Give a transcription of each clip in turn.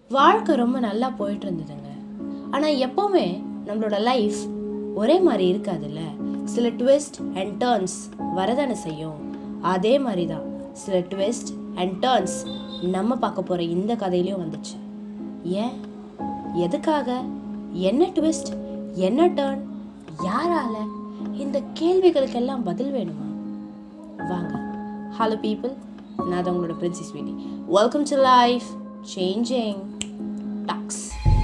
வாழ்க்கை ரொம்ப நல்லா போயிட்டு இருந்ததுங்க ஆனால் எப்போவுமே நம்மளோட லைஃப் ஒரே மாதிரி இருக்காதுல்ல சில ட்விஸ்ட் அண்ட் டேர்ன்ஸ் வரதானே செய்யும் அதே மாதிரி தான் சில ட்விஸ்ட் அண்ட் டேர்ன்ஸ் நம்ம பார்க்க போகிற இந்த கதையிலையும் வந்துச்சு ஏன் எதுக்காக என்ன ட்விஸ்ட் என்ன டேர்ன் யாரால இந்த கேள்விகளுக்கெல்லாம் பதில் வேணுமா வாங்க ஹலோ பீப்புள் நான் தான் உங்களோட Princy Sweety welcome to life changing talks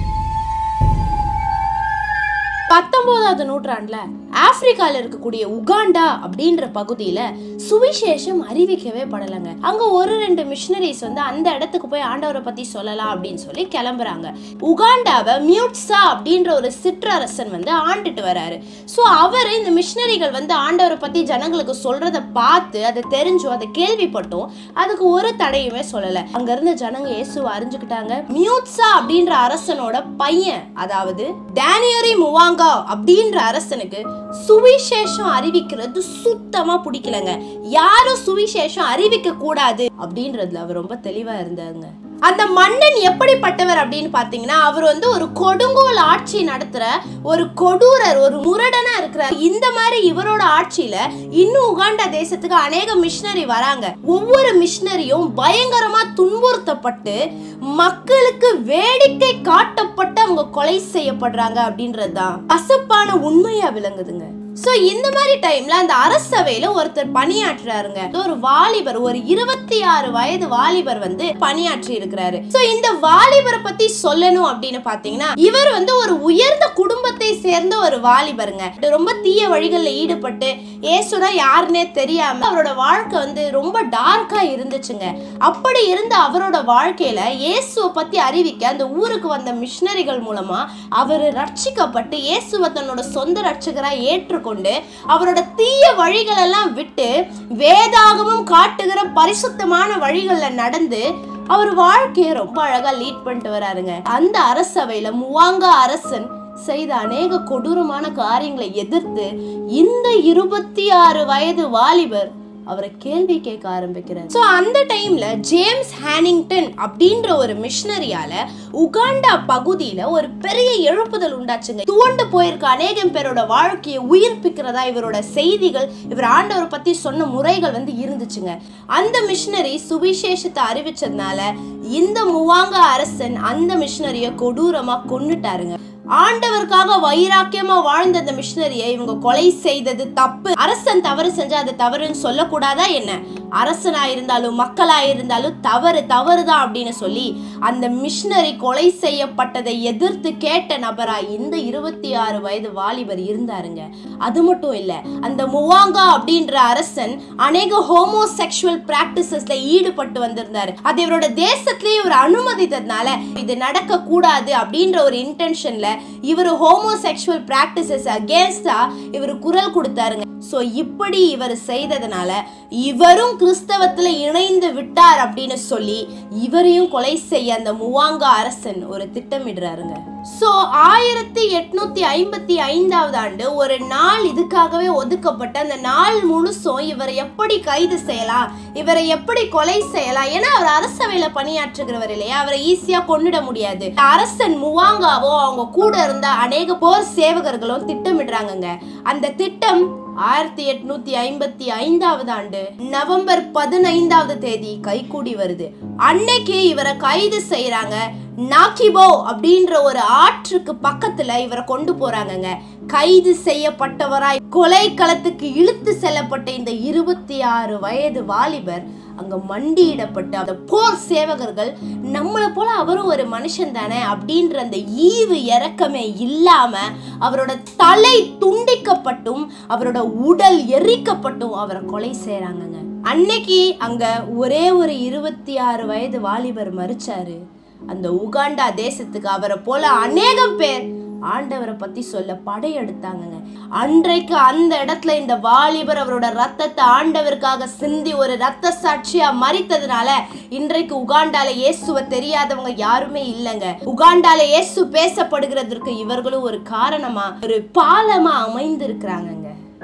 பத்தொன்பதாவது நூற்றாண்டுல ஆப்பிரிக்கால இருக்கக்கூடிய உகாண்டா அப்படின்ற பகுதியில சுவிசேஷம் அறிவிக்கவே படலைங்க அங்க ஒரு ரெண்டு மிஷினரிஸ் வந்து அந்த இடத்துக்கு போய் ஆண்டவரை பத்தி சொல்லலாம் அப்படின்னு சொல்லி கிளம்புறாங்க உகாண்டாவை மியூட்ஸா அப்படின்ற ஒரு சிற்றரசன் வந்து ஆண்டுட்டு வராரு ஸோ அவர் இந்த மிஷினரிகள் வந்து ஆண்டவரை பத்தி ஜனங்களுக்கு சொல்றத பார்த்து அதை தெரிஞ்சும் அதை கேள்விப்பட்டும் அதுக்கு ஒரு தடையுமே சொல்லல அங்க இருந்த ஜனங்க இயேசுவை அறிஞ்சுக்கிட்டாங்க மியூட்ஸா அப்படின்ற அரசனோட பையன் அதாவது டேனியரி முவாங்கா அப்படின்ற அரசனுக்கு சுவிசேஷம் அறிவிக்கிறது சுத்தமா பிடிக்கலங்க யாரும் சுவிசேஷம் அறிவிக்க கூடாது அப்படின்றதுல அவர் ரொம்ப தெளிவா இருந்தாங்க அந்த மன்னன் எப்படிப்பட்டவர் அப்படின்னு பாத்தீங்கன்னா அவர் வந்து ஒரு கொடுங்கோல் ஆட்சி நடத்துற ஒரு கொடூரர் ஒரு முரடனா இருக்கிறார் இந்த மாதிரி இவரோட ஆட்சியில இன்னும் உகாண்டா தேசத்துக்கு அநேக மிஷினரி வராங்க ஒவ்வொரு மிஷினரியும் பயங்கரமா துன்புறுத்தப்பட்டு மக்களுக்கு வேடிக்கை காட்டப்பட்டு அவங்க கொலை செய்யப்படுறாங்க அப்படின்றதுதான் அசப்பான உண்மையா விளங்குதுங்க சோ இந்த மாதிரி டைம்ல அந்த அரசவையில ஒருத்தர் பணியாற்றுறாருங்க ஒரு வாலிபர் ஒரு இருபத்தி ஆறு வயது வாலிபர் வந்து பணியாற்றி இருக்கிறாரு சோ இந்த வாலிபரை பத்தி சொல்லணும் அப்படின்னு பாத்தீங்கன்னா இவர் வந்து ஒரு உயர்ந்த குடும்பத்தை சேர்ந்த ஒரு வாலிபருங்க ரொம்ப தீய வழிகள்ல ஈடுபட்டு ஏசுனா யாருன்னே தெரியாம அவரோட வாழ்க்கை வந்து ரொம்ப டார்க்கா இருந்துச்சுங்க அப்படி இருந்த அவரோட வாழ்க்கையில இயேசுவை பத்தி அறிவிக்க அந்த ஊருக்கு வந்த மிஷினரிகள் மூலமா அவர் ரட்சிக்கப்பட்டு இயேசுவை தன்னோட சொந்த ரட்சகரா ஏற்றுக்கொண்டு அவரோட தீய வழிகளெல்லாம் விட்டு வேதாகமும் காட்டுகிற பரிசுத்தமான வழிகள்ல நடந்து அவர் வாழ்க்கையை ரொம்ப அழகா லீட் பண்ணிட்டு வராருங்க அந்த அரசவையில முவாங்கா அரசன் செய்த அநேக கொடூரமான காரியங்களை எதிர்த்து இந்த இருபத்தி ஆறு வயது வாலிபர் அவரை கேள்வி கேட்க ஆரம்பிக்கிறார் ஸோ அந்த டைம்ல ஜேம்ஸ் ஹேனிங்டன் அப்படின்ற ஒரு மிஷினரியால உகாண்டா பகுதியில ஒரு பெரிய எழுப்புதல் உண்டாச்சுங்க துவண்டு போயிருக்க அநேகம் பேரோட வாழ்க்கையை உயிர்ப்பிக்கிறதா இவரோட செய்திகள் இவர் ஆண்டவரை பத்தி சொன்ன முறைகள் வந்து இருந்துச்சுங்க அந்த மிஷினரி சுவிசேஷத்தை அறிவிச்சதுனால இந்த முவாங்க அரசன் அந்த மிஷினரியை கொடூரமா கொன்னுட்டாருங்க ஆண்டவருக்காக வைராக்கியமா வாழ்ந்த அந்த மிஷினரியை இவங்க கொலை செய்தது தப்பு அரசன் தவறு செஞ்சா அது தவறுன்னு சொல்லக்கூடாதா என்ன அரசனா இருந்தாலும் மக்களா இருந்தாலும் தவறு தவறுதான் அப்படின்னு சொல்லி அந்த மிஷினரி கொலை செய்யப்பட்டதை எதிர்த்து கேட்ட நபரா இந்த இருபத்தி ஆறு வயது வாலிபர் இருந்தாருங்க அது மட்டும் இல்ல அந்த முவாங்கா அப்படின்ற அரசன் அநேக ஹோமோசெக்சுவல் பிராக்டிசஸ்ல ஈடுபட்டு வந்திருந்தாரு அது இவரோட தேசத்திலேயே இவர் அனுமதித்ததுனால இது நடக்க கூடாது அப்படின்ற ஒரு இன்டென்ஷன்ல இவர் ஹோமோசெக்சுவல் பிராக்டிசஸ் அகேன்ஸ்டா இவர் குரல் கொடுத்தாருங்க ஸோ இப்படி இவர் செய்ததுனால இவரும் கிறிஸ்தவத்துல இணைந்து விட்டார் அப்படின்னு சொல்லி இவரையும் கொலை செய்ய அந்த முவாங்கா அரசன் ஒரு திட்டமிடுறாருங்க ஸோ ஆயிரத்தி எட்நூத்தி ஐம்பத்தி ஐந்தாவது ஆண்டு ஒரு நாள் இதுக்காகவே ஒதுக்கப்பட்ட அந்த நாள் முழுசும் இவரை எப்படி கைது செய்யலாம் இவரை எப்படி கொலை செய்யலாம் ஏன்னா அவர் அரசவையில பணியாற்றுகிறவர் இல்லையா அவரை ஈஸியா கொன்னிட முடியாது அரசன் முவாங்காவோ அவங்க கூட இருந்த அநேக போர் சேவகர்களும் திட்டமிடுறாங்கங்க அந்த திட்டம் ஆயிரத்தி எட்நூத்தி ஐம்பத்தி ஐந்தாவது ஆண்டு நவம்பர் பதினைந்தாவது தேதி கைகூடி வருது அன்னைக்கு இவரை கைது செய்யறாங்க நாக்கிபோ அப்படின்ற ஒரு ஆற்றுக்கு பக்கத்துல இவரை கொண்டு போறாங்கங்க கைது செய்யப்பட்டவராய் கொலை களத்துக்கு இழுத்து செல்லப்பட்ட இந்த இருபத்தி ஆறு வயது வாலிபர் அங்க மண்டியிடப்பட்டு அந்த போர் சேவகர்கள் நம்மளை போல அவரும் ஒரு மனுஷன் தானே அப்படின்ற அந்த ஈவு இறக்கமே இல்லாம அவரோட தலை துண்டிக்கப்பட்டும் அவரோட உடல் எரிக்கப்பட்டும் அவரை கொலை செய்யறாங்கங்க அன்னைக்கு அங்க ஒரே ஒரு இருபத்தி ஆறு வயது வாலிபர் மறிச்சாரு அந்த உகாண்டா தேசத்துக்கு அவரை போல அநேகம் பேர் ஆண்டவரை பத்தி சொல்ல படையெடுத்தாங்கங்க அன்றைக்கு அந்த இடத்துல இந்த வாலிபர் அவரோட ரத்தத்தை ஆண்டவருக்காக சிந்தி ஒரு ரத்த சாட்சியா மறித்ததுனால இன்றைக்கு உகாண்டால இயேசுவை தெரியாதவங்க யாருமே இல்லைங்க உகாண்டால இயேசு பேசப்படுகிறதற்கு இவர்களும் ஒரு காரணமா ஒரு பாலமா அமைந்து இருக்கிறாங்கங்க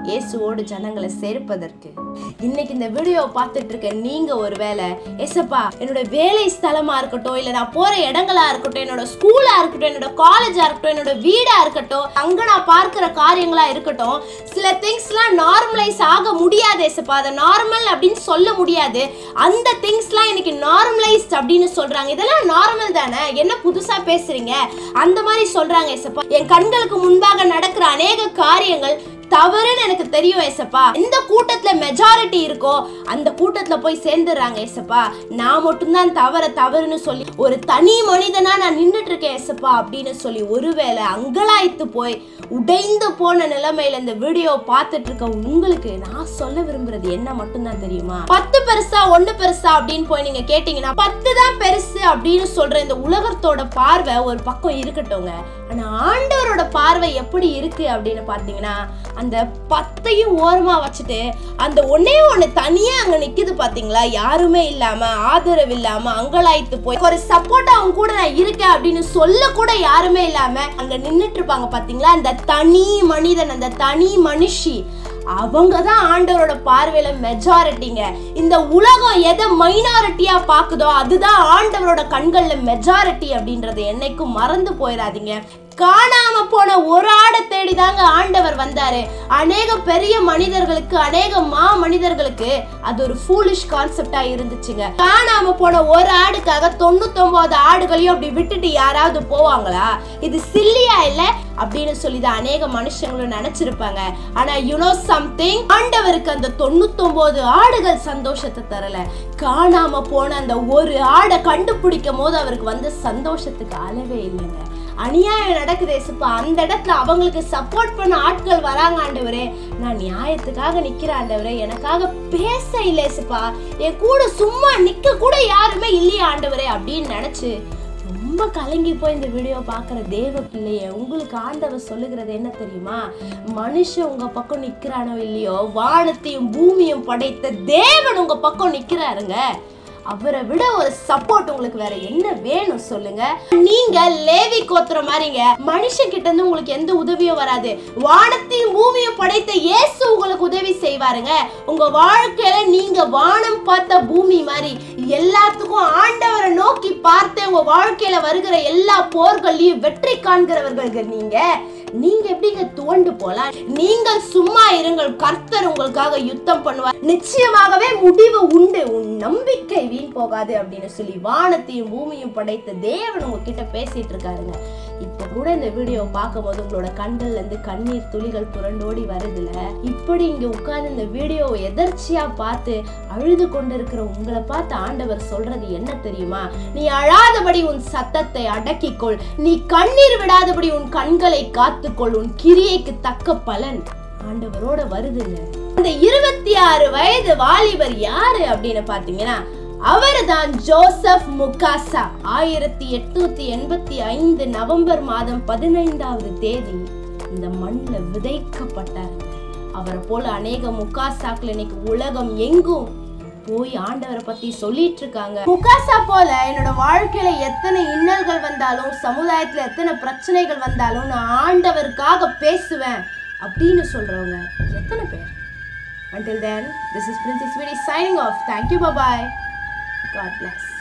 இயேசுவோடு ஜனங்களை சேர்ப்பதற்கு இன்னைக்கு இந்த வீடியோ பார்த்துட்டு இருக்க நீங்க ஒரு வேலை எசப்பா என்னோட வேலை ஸ்தலமா இருக்கட்டும் இல்ல நான் போற இடங்களா இருக்கட்டும் என்னோட ஸ்கூலா இருக்கட்டும் என்னோட காலேஜா இருக்கட்டும் என்னோட வீடா இருக்கட்டும் அங்க நான் பார்க்கிற காரியங்களா இருக்கட்டும் சில திங்ஸ்லாம் நார்மலைஸ் ஆக முடியாது எசப்பா அதை நார்மல் அப்படின்னு சொல்ல முடியாது அந்த திங்ஸ்லாம் இன்னைக்கு நார்மலைஸ்ட் அப்படின்னு சொல்றாங்க இதெல்லாம் நார்மல் தானே என்ன புதுசா பேசுறீங்க அந்த மாதிரி சொல்றாங்க எசப்பா என் கண்களுக்கு முன்பாக நடக்கிற அநேக காரியங்கள் தவறுன்னு எனக்கு தெரியும் ஏசப்பா எந்த கூட்டத்துல மெஜாரிட்டி இருக்கோ அந்த கூட்டத்துல போய் சேர்ந்துடுறாங்க ஏசப்பா நான் மட்டும்தான் தவற தவறுன்னு சொல்லி ஒரு தனி மனிதனா நான் நின்னுட்டு இருக்கேன் ஏசப்பா அப்படின்னு சொல்லி ஒருவேளை அங்கலாய்த்து போய் உடைந்து போன நிலைமையில இந்த வீடியோ பார்த்துட்டு இருக்க உங்களுக்கு நான் சொல்ல விரும்புறது என்ன மட்டும்தான் தெரியுமா பத்து பெருசா ஒண்ணு பெருசா அப்படின்னு போய் நீங்க கேட்டீங்கன்னா பத்து தான் பெருசு அப்படின்னு சொல்ற இந்த உலகத்தோட பார்வை ஒரு பக்கம் இருக்கட்டும்ங்க ஆனா ஆண்டவரோட பார்வை எப்படி இருக்கு அப்படின்னு பாத்தீங்கன்னா அந்த பத்தையும் ஓரமா வச்சுட்டு அந்த ஒன்னே ஒண்ணு தனியா அங்க நிக்குது பாத்தீங்களா யாருமே இல்லாம ஆதரவு இல்லாம அங்கலாய்த்து போய் ஒரு சப்போர்ட் அவங்க கூட நான் இருக்கேன் அப்படின்னு சொல்ல கூட யாருமே இல்லாம அங்க நின்னுட்டு இருப்பாங்க பாத்தீங்களா அந்த தனி மனிதன் அந்த தனி மனுஷி அவங்க தான் ஆண்டவரோட பார்வையில மெஜாரிட்டிங்க இந்த உலகம் எதை மைனாரிட்டியா பாக்குதோ அதுதான் ஆண்டவரோட கண்கள்ல மெஜாரிட்டி அப்படின்றத என்னைக்கும் மறந்து போயிடாதீங்க காணாம போன ஒரு ஆடை தேடி தாங்க ஆண்டவர் வந்தாரு அநேக பெரிய மனிதர்களுக்கு அநேக மா மனிதர்களுக்கு அது ஒரு ஃபூலிஷ் கான்செப்டா இருந்துச்சுங்க காணாம போன ஒரு ஆடுக்காக தொண்ணூத்தொன்பது ஆடுகளையும் அப்படி விட்டுட்டு யாராவது போவாங்களா இது சில்லியா இல்ல அப்படின்னு சொல்லி தான் அநேக மனுஷங்களும் நினைச்சிருப்பாங்க ஆனா யூனோ சம்திங் ஆண்டவருக்கு அந்த தொண்ணூத்தொன்பது ஆடுகள் சந்தோஷத்தை தரல காணாம போன அந்த ஒரு ஆடை கண்டுபிடிக்கும் போது அவருக்கு வந்த சந்தோஷத்துக்கு அளவே இல்லைங்க அநியாயம் நடக்குது ஏசுப்பா அந்த இடத்துல அவங்களுக்கு சப்போர்ட் பண்ண ஆட்கள் வராங்க ஆண்டவரே நான் நியாயத்துக்காக நிக்கிறேன் ஆண்டவரே எனக்காக பேச இல்லை ஏசுப்பா என் கூட சும்மா நிக்க கூட யாருமே இல்லையா ஆண்டவரே அப்படின்னு நினைச்சு ரொம்ப கலங்கி போய் இந்த வீடியோ பார்க்குற தேவ பிள்ளைய உங்களுக்கு ஆண்டவர் சொல்லுகிறது என்ன தெரியுமா மனுஷன் உங்க பக்கம் நிக்கிறானோ இல்லையோ வானத்தையும் பூமியும் படைத்த தேவன் உங்க பக்கம் நிக்கிறாருங்க அவரை விட ஒரு சப்போர்ட் உங்களுக்கு வேற என்ன வேணும் சொல்லுங்க நீங்க லேவி கோத்துற மாதிரிங்க மனுஷன் கிட்ட இருந்து உங்களுக்கு எந்த உதவியும் வராது வானத்தையும் பூமியும் படைத்த இயேசு உங்களுக்கு உதவி செய்வாருங்க உங்க வாழ்க்கையில நீங்க வானம் பார்த்த பூமி மாதிரி எல்லாத்துக்கும் ஆண்டவரை நோக்கி பார்த்து உங்க வாழ்க்கையில வருகிற எல்லா போர்களையும் வெற்றி காண்கிறவர்கள் நீங்க நீங்க எப்படிங்க துவண்டு போலாம் நீங்கள் சும்மா இருங்கள் கர்த்தர் உங்களுக்காக யுத்தம் பண்ணுவார் நிச்சயமாகவே முடிவு உண்டு உன் நம்பிக்கை வீண் போகாது அப்படின்னு சொல்லி வானத்தையும் பூமியும் படைத்த தேவன் உங்ககிட்ட பேசிட்டு இருக்காருங்க இப்ப கூட இந்த வீடியோ பார்க்கும்போது உங்களோட கண்கள்ல இருந்து கண்ணீர் துளிகள் புரண்டோடி வருதுல இப்படி இங்க உட்கார்ந்து இந்த வீடியோவை எதர்ச்சியா பார்த்து அழுது கொண்டிருக்கிற உங்களை பார்த்து ஆண்டவர் சொல்றது என்ன தெரியுமா நீ அழாதபடி உன் சத்தத்தை அடக்கிக்கொள் நீ கண்ணீர் விடாதபடி உன் கண்களை காத்துக்கொள் உன் கிரியைக்கு தக்க பலன் ஆண்டவரோட வருதுங்க அந்த இருபத்தி ஆறு வயது வாலிபர் யாரு அப்படின்னு பாத்தீங்கன்னா அவர்தான் ஜோசப் முகாசா ஆயிரத்தி எட்நூத்தி எண்பத்தி ஐந்து நவம்பர் மாதம் பதினைந்தாவது தேதி இந்த மண்ணில் விதைக்கப்பட்டாருங்க அவரை போல அநேக முகாசாக்கள் இன்னைக்கு உலகம் எங்கும் போய் ஆண்டவரை பத்தி சொல்லிட்டு இருக்காங்க முகாசா போல என்னோட வாழ்க்கையில எத்தனை இன்னல்கள் வந்தாலும் சமுதாயத்துல எத்தனை பிரச்சனைகள் வந்தாலும் நான் ஆண்டவருக்காக பேசுவேன் அப்படின்னு சொல்றவங்க எத்தனை பேர் Until then, this is Princess Vidi signing off. Thank you. Bye bye. God bless.